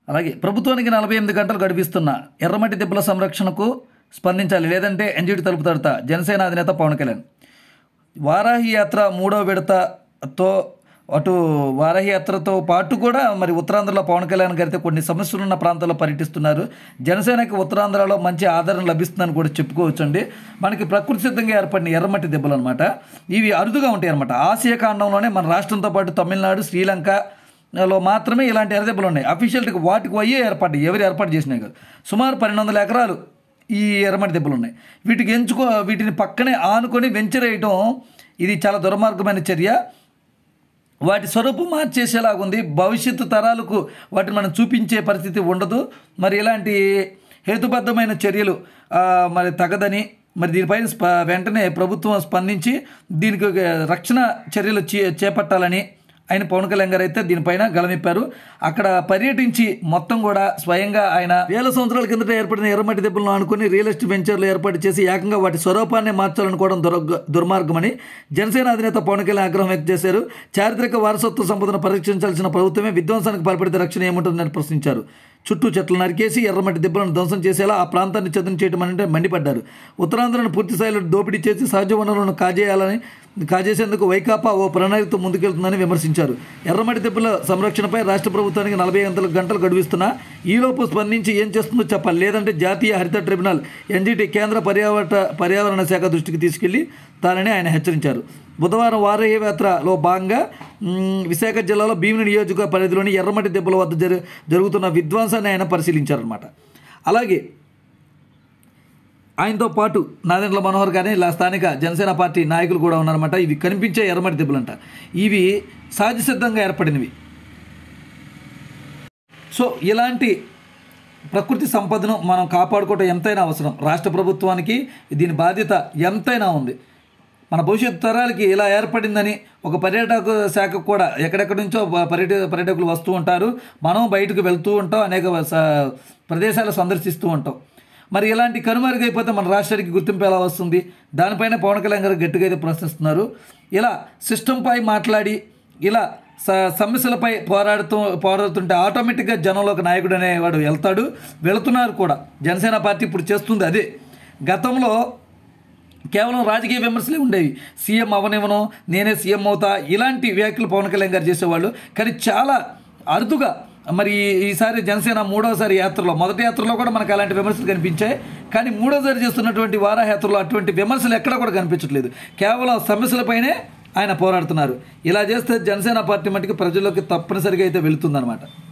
అలాగే ప్రభుత్వానికి నలభై ఎనిమిది గంటలు గడిపిస్తున్న ఎర్రమట్టి దెబ్బల సంరక్షణకు స్పందించాలి లేదంటే ఎన్జీటీ తలుపు తడతా జనసేన అధినేత పవన్ కళ్యాణ్ వారాహి యాత్ర మూడో విడతతో అటు వారాహి యాత్రతో పాటు కూడా మరి ఉత్తరాంధ్రలో పవన్ కళ్యాణ్ గారితో కొన్ని సమస్యలు ఉన్న ప్రాంతాల్లో పర్యటిస్తున్నారు జనసేనకి ఉత్తరాంధ్రలో మంచి ఆదరణ లభిస్తుందని కూడా చెప్పుకోవచ్చండి మనకి ప్రకృతి సిద్ధంగా ఏర్పడిన ఎర్రమట్టి దెబ్బలు అనమాట ఇవి అరుదుగా ఉంటాయి అనమాట ఆసియా ఖండంలోనే మన రాష్ట్రంతో పాటు తమిళనాడు శ్రీలంక లో మాత్రమే ఇలాంటి ఎర్రదెబ్బలు ఉన్నాయి అఫీషియల్కి వాటికి అయ్యే ఏర్పాటు ఎవరు ఏర్పాటు చేసినాయి కాదు సుమారు పన్నెండు వందల ఎకరాలు ఈ ఎర్రమట్టి దెబ్బలు ఉన్నాయి వీటికి ఎంచుకో వీటిని పక్కనే ఆనుకొని వెంచర్ వేయటం ఇది చాలా దుర్మార్గమైన చర్య వాటి స్వరూపం మార్చేసేలాగా ఉంది భవిష్యత్తు తరాలకు వాటిని మనం చూపించే పరిస్థితి ఉండదు మరి ఇలాంటి హేతుబద్ధమైన చర్యలు ఆ, మరి తగదని మరి దీనిపైన స్ప వెంటనే ప్రభుత్వం స్పందించి దీనికి ఒక రక్షణ చర్యలు చే చేపట్టాలని ఆయన పవన్ కళ్యాణ్ గారు అయితే దీనిపైన గలమిప్పారు అక్కడ పర్యటించి మొత్తం కూడా స్వయంగా ఆయన వేల సంవత్సరాల కిందట ఏర్పడిన ఎర్రమట్టి దెబ్బలను అనుకుని రియల్ ఎస్టేట్ వెంచర్లు ఏర్పాటు చేసి ఏకంగా వాటి స్వరూపాన్ని మార్చాలనుకోవడం దుర్గ దుర్మార్గమని జనసేన అధినేత పవన్ కళ్యాణ్ ఆగ్రహం వ్యక్తం చేశారు చారిత్రక వారసత్వ సంపదను పరీక్షించాల్సిన ప్రభుత్వమే విధ్వంసానికి పాల్పడితే రక్షణ ఏముంటుందని ప్రశ్నించారు చుట్టూ చెట్లు నరికేసి ఎర్రమట్టి దెబ్బలను ధ్వంసం చేసేలా ఆ ప్రాంతాన్ని చదును చేయడం అంటే మండిపడ్డారు ఉత్తరాంధ్రను పూర్తి స్థాయిలో దోపిడీ చేసి సహజ వనరులను కాజేయాలని కాజేసేందుకు వైకాపా ఓ ప్రణాళికతో ముందుకెళ్తుందని విమర్శించారు ఎర్రమట్టి దెబ్బల సంరక్షణపై రాష్ట్ర ప్రభుత్వానికి నలభై గంటల గంటలు గడువిస్తున్నా ఈలోపు స్పందించి ఏం చేస్తుందో చెప్పాలి లేదంటే జాతీయ హరిత ట్రిబ్యునల్ ఎన్జిటి కేంద్ర పర్యావరణ పర్యావరణ శాఖ దృష్టికి తీసుకెళ్లి తానని ఆయన హెచ్చరించారు బుధవారం వారహి యాత్రలో భాగంగా మ్, విశాఖ జిల్లాలో భీమిని నియోజక పరిధిలోని ఎర్రమట్టి దెబ్బల వద్ద జరు జరుగుతున్న విధ్వంసాన్ని ఆయన పరిశీలించారనమాట అలాగే ఆయనతో పాటు నాదెండ్ల మనోహర్ గారి ఇలా స్థానిక జనసేన పార్టీ నాయకులు కూడా ఉన్నారన్నమాట ఇవి కనిపించే ఎర్రమట్టి దెబ్బలంట ఇవి సహజ సిద్ధంగా ఏర్పడినవి సో ఇలాంటి ప్రకృతి సంపదను మనం కాపాడుకోవటం ఎంతైనా అవసరం రాష్ట్ర ప్రభుత్వానికి దీని బాధ్యత ఎంతైనా ఉంది మన భవిష్యత్తు తరాలకి ఇలా ఏర్పడిందని ఒక పర్యాటక శాఖ కూడా ఎక్కడెక్కడి నుంచో ప- పర్యట పర్యాటకులు వస్తూ ఉంటారు మనం బయటకు వెళ్తూ ఉంటాం అనేక స- ప్రదేశాలు సందర్శిస్తూ ఉంటాం మరి ఇలాంటి కనుమరుగైపోతే మన రాష్ట్రానికి గుర్తింపు ఎలా వస్తుంది దానిపైన పవన్ కళ్యాణ్ గారు గట్టిగా అయితే ప్రశ్నిస్తున్నారు ఇలా సిస్టంపై మాట్లాడి ఇలా స సమస్యలపై పోరాడుతూ పోరాడుతుంటే ఆటోమేటిక్గా జనంలోకి నాయకుడు అనేవాడు వెళ్తాడు వెళుతున్నారు కూడా జనసేన పార్టీ ఇప్పుడు చేస్తుంది అదే గతంలో కేవలం రాజకీయ విమర్శలే ఉండేవి సీఎం అవనివ్వను నేనే సీఎం అవుతా ఇలాంటి వ్యాఖ్యలు పవన్ కళ్యాణ్ గారు చేసేవాళ్ళు కానీ చాలా అరుదుగా మరి ఈసారి జనసేన మూడోసారి యాత్రలో మొదటి యాత్రలో కూడా మనకు అలాంటి విమర్శలు కనిపించాయి కానీ మూడోసారి చేస్తున్నటువంటి వారా యాత్రలో అటువంటి విమర్శలు ఎక్కడ కూడా కనిపించట్లేదు కేవలం సమస్యలపైనే ఆయన పోరాడుతున్నారు ఇలా చేస్తే జనసేన పార్టీ మట్టుకు ప్రజల్లోకి తప్పనిసరిగా అయితే వెళుతుందన్నమాట